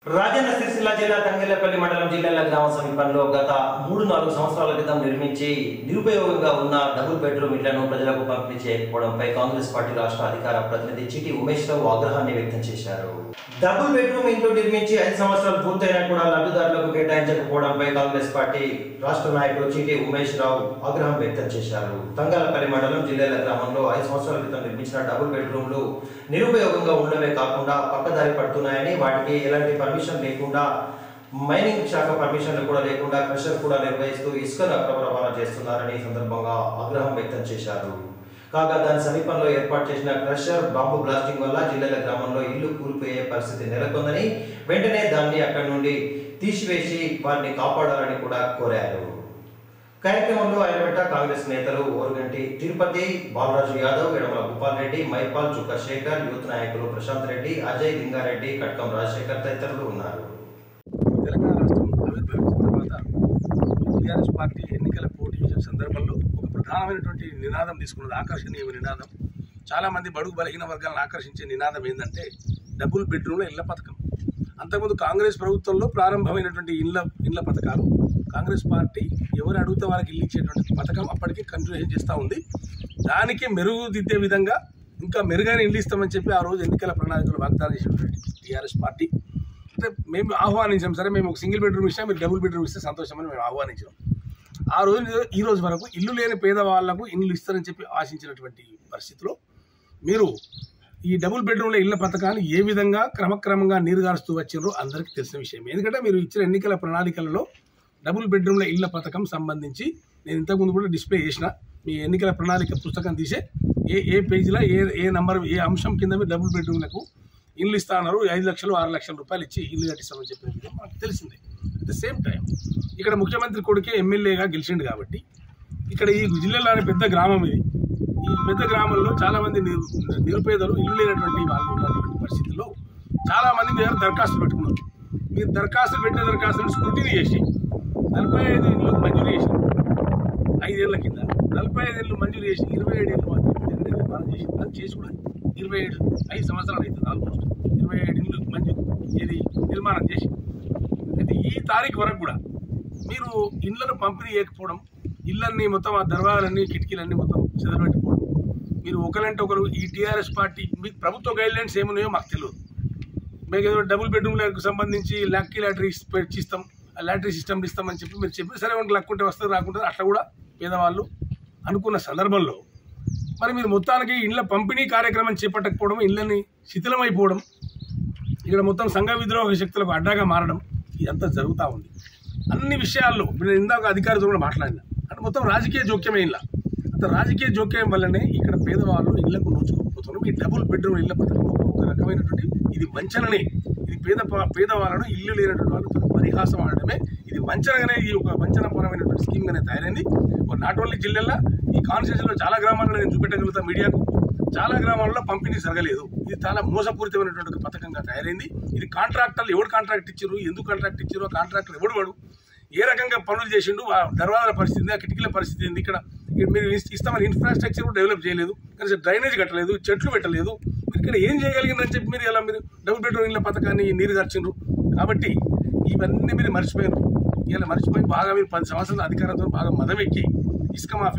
రాజన్న సిరిసిల్ల జిల్లా తంగెళ్లపల్లి మండలం జిల్లాల గ్రామ సమీపంలో గత మూడు నాలుగు సంవత్సరాల క్రితం నిర్మించి నిరుపయోగంగా ఉన్న డబుల్ బెడ్రూమ్ ఇళ్లను ప్రజలకు పంపిణీ చేయకపోవడంపై కాంగ్రెస్ పార్టీ రాష్ట్ర అధికార ప్రతినిధి చిటి ఉమేష్ రావు ఆగ్రహాన్ని వ్యక్తం చేశారు డబుల్ బెడ్రూమ్ ఇంట్లో నిర్మించి ఐదు సంవత్సరాలు పూర్తయినా కూడా లబ్ధిదారులకు కేటాయించకపోవడంపై కాంగ్రెస్ పార్టీ రాష్ట్ర నాయకుడు చిటి ఉమేష్ రావు ఆగ్రహం వ్యక్తం చేశారు తంగలపల్లి మండలం జిల్లాల గ్రామంలో ఐదు సంవత్సరాల క్రితం నిర్మించిన డబుల్ బెడ్రూమ్లు నిరుపయోగంగా ఉండడమే కాకుండా పక్కదారి పడుతున్నాయని వాటికి ఎలాంటి పర్మిషన్ లేకుండా మైనింగ్ శాఖ పర్మిషన్లు కూడా లేకుండా క్రషర్ కూడా నిర్వహిస్తూ ఇసుకను అక్రమ రవాణా చేస్తున్నారని ఈ సందర్భంగా ఆగ్రహం వ్యక్తం చేశారు కాగా దాని సమీపంలో ఏర్పాటు చేసిన క్రషర్ బాంబు బ్లాస్టింగ్ వల్ల జిల్లాల గ్రామంలో ఇల్లు కూలిపోయే పరిస్థితి నెలకొందని వెంటనే దాన్ని అక్కడి నుండి తీసివేసి వారిని కాపాడాలని కూడా కోరారు కార్యక్రమంలో ఆయన వెంట కాంగ్రెస్ నేతలు ఓరుగంటి తిరుపతి బాలరాజు యాదవ్ యడమల భూపాల్ రెడ్డి మైపాల్ చుక్క శేఖర్ యూత్ నాయకులు ప్రశాంత్ రెడ్డి అజయ్ లింగారెడ్డి కట్కం రాజశేఖర్ తదితరులు ఉన్నారు తెలంగాణ రాష్ట్రం ఆవిర్భవించిన తర్వాత టీఆర్ఎస్ పార్టీ ఎన్నికల పోటీ చేసిన సందర్భంలో ఒక ప్రధానమైనటువంటి నినాదం తీసుకున్నది ఆకర్షణీయమైన నినాదం చాలామంది బడుగు బలహీన వర్గాలను ఆకర్షించే నినాదం ఏంటంటే డబుల్ బెడ్రూమ్ల ఇళ్ల పథకం అంతకుముందు కాంగ్రెస్ ప్రభుత్వంలో ప్రారంభమైనటువంటి ఇళ్ల ఇళ్ల పథకాలు కాంగ్రెస్ పార్టీ ఎవరు అడిగితే వాళ్ళకి ఇల్లు ఇచ్చేటువంటి పథకం అప్పటికి కంటిన్యూషన్ చేస్తూ ఉంది దానికి మెరుగుదిద్దే విధంగా ఇంకా మెరుగైన ఇల్లు ఇస్తామని చెప్పి ఆ రోజు ఎన్నికల ప్రణాళికలు వాగ్దానం చేసినటువంటి టీఆర్ఎస్ పార్టీ అంటే మేము ఆహ్వానించాం సరే మేము ఒక సింగిల్ బెడ్రూమ్ ఇచ్చినా మీరు డబుల్ బెడ్రూమ్ ఇస్తే సంతోషమని మేము ఆహ్వానించాం ఆ రోజు నుంచి ఈ రోజు వరకు ఇల్లు లేని పేదవాళ్లకు ఇల్లు ఇస్తారని చెప్పి ఆశించినటువంటి పరిస్థితిలో మీరు ఈ డబుల్ బెడ్రూమ్ల ఇళ్ల పథకాన్ని ఏ విధంగా క్రమక్రమంగా నీరుగారుస్తూ వచ్చిండ్రో అందరికీ తెలిసిన విషయం ఎందుకంటే మీరు ఇచ్చిన ఎన్నికల ప్రణాళికలలో డబుల్ బెడ్రూమ్ల ఇళ్ల పథకం సంబంధించి నేను ఇంతకుముందు కూడా డిస్ప్లే చేసిన మీ ఎన్నికల ప్రణాళిక పుస్తకం తీసే ఏ ఏ పేజీలో ఏ ఏ నంబర్ ఏ అంశం కింద మీరు డబుల్ బెడ్రూమ్లకు ఇల్లు ఇస్తా అన్నారు ఐదు లక్షలు ఆరు లక్షల రూపాయలు ఇచ్చి ఇల్లు కట్టిస్తామని చెప్పిన విషయం మనకు తెలిసిందే అట్ ద సేమ్ టైం ఇక్కడ ముఖ్యమంత్రి కొడుకే ఎమ్మెల్యేగా గెలిచిండు కాబట్టి ఇక్కడ ఈ జిల్లాలోని పెద్ద గ్రామం ఇది ఈ పెద్ద గ్రామంలో చాలా మంది నిరు- నిరుపేదలు ఇల్లు లేనటువంటి వాళ్ళు ఉన్నటువంటి పరిస్థితుల్లో చాలా మంది మీ దగ్గర దరఖాస్తులు పెట్టుకున్నారు మీరు దరఖాస్తులు పెట్టిన దరఖాస్తులను స్క్రూటినీ చేసి నలభై ఐదు ఇళ్ళు మంజూరు చేసి ఐదేళ్ల కింద నలభై ఐదు ఏళ్ళు మంజూరు చేసి ఇరవై ఏడు ఏళ్ళు మాత్రం వెంటనే నిర్మాణం చేసి అది చేసి కూడా ఇరవై ఏడు ఐదు సంవత్సరాలు అవుతుంది ఆల్మోస్ట్ ఇరవై ఏడు ఇళ్ళు మంజూరు ఇది నిర్మాణం చేసి అయితే ఈ తారీఖు వరకు కూడా మీరు ఇళ్లను పంపిణీ చేయకపోవడం ఇళ్ళన్నీ మొత్తం ఆ దర్వాలన్నీ కిటికీలన్నీ మొత్తం చెదరబెట్టుకోవడం మీరు ఒకరంటే ఒకరు ఈ టీఆర్ఎస్ పార్టీ మీకు ప్రభుత్వ గైడ్లైన్స్ ఏమున్నాయో మాకు తెలియదు మీకు ఏదో డబుల్ బెడ్రూమ్లకు సంబంధించి లక్కీ లాటరీ ఇస్తాం ఆ లాటరీ సిస్టమ్ ఇస్తామని చెప్పి మీరు చెప్పి సరే మనకి లక్కుంటే వస్తుంది రాకుంటే అట్లా కూడా పేదవాళ్ళు అనుకున్న సందర్భంలో మరి మీరు మొత్తానికి ఇళ్ళ పంపిణీ కార్యక్రమం చేపట్టకపోవడం ఇళ్ళని శిథిలమైపోవడం ఇక్కడ మొత్తం సంఘ విద్రోహ శక్తులకు అడ్డాగా మారడం ఇదంతా జరుగుతూ ఉంది అన్ని విషయాల్లో ఇప్పుడు నేను ఇందాక అధికారులతో కూడా మాట్లాడినా అంటే మొత్తం రాజకీయ జోక్యమే ఇలా అంత రాజకీయ జోక్యం వల్లనే ఇక్కడ పేదవాళ్ళు ఇళ్లకు నోచుకోకపోతున్నాం ఈ డబుల్ బెడ్రూమ్ ఇళ్ల పథకం ఒక ఒక రకమైనటువంటి ఇది వంచననే ఇది పేద ప- పేదవాళ్ళను ఇల్లు లేనటువంటి వాళ్ళతో పరిహాసం ఆడడమే ఇది వంచనగానే ఈ ఒక వంచనపరమైనటువంటి స్కీమ్ గానే తయారైంది నాట్ ఓన్లీ జిల్లాలో ఈ కాన్స్టిట్యూషన్లో చాలా గ్రామాల్లో నేను చూపెట్టగలుగుతా మీడియాకు చాలా గ్రామాల్లో పంపిణీ జరగలేదు ఇది చాలా మోసపూరితమైనటువంటి ఒక పథకంగా తయారైంది ఇది కాంట్రాక్టర్లు ఎవడు కాంట్రాక్ట్ ఇచ్చారు ఎందుకు కాంట్రాక్ట్ ఇచ్చారు ఆ కాంట్రాక్టర్ ఎవడు వాడు ఏ రకంగా పనులు చేసిండు ఆ దర్వాజాల పరిస్థితి ఏంది, ఆ కిటికీల పరిస్థితి ఏంది ఇక్కడ ఇక్కడ మీరు ఇస్- ఇస్తామని ఇన్ఫ్రాస్ట్రక్చర్ కూడా డెవలప్ చేయలేదు కనీసం డ్రైనేజ్ కట్టలేదు చెట్లు పెట్టలేదు మీరు ఇక్కడ ఏం చేయగలిగిందని చెప్పి మీరు ఎలా మీరు డబుల్ బెడ్రూమ్ ఇళ్ళ పథకాన్ని నీరు గర్చిండ్రు కాబట్టి ఇవన్నీ మీరు మర్చిపోయారు ఇలా మర్చిపోయి బాగా మీరు పది సంవత్సరాల అధికారంతో బాగా మదమెక్కి ఇసుక మాఫీ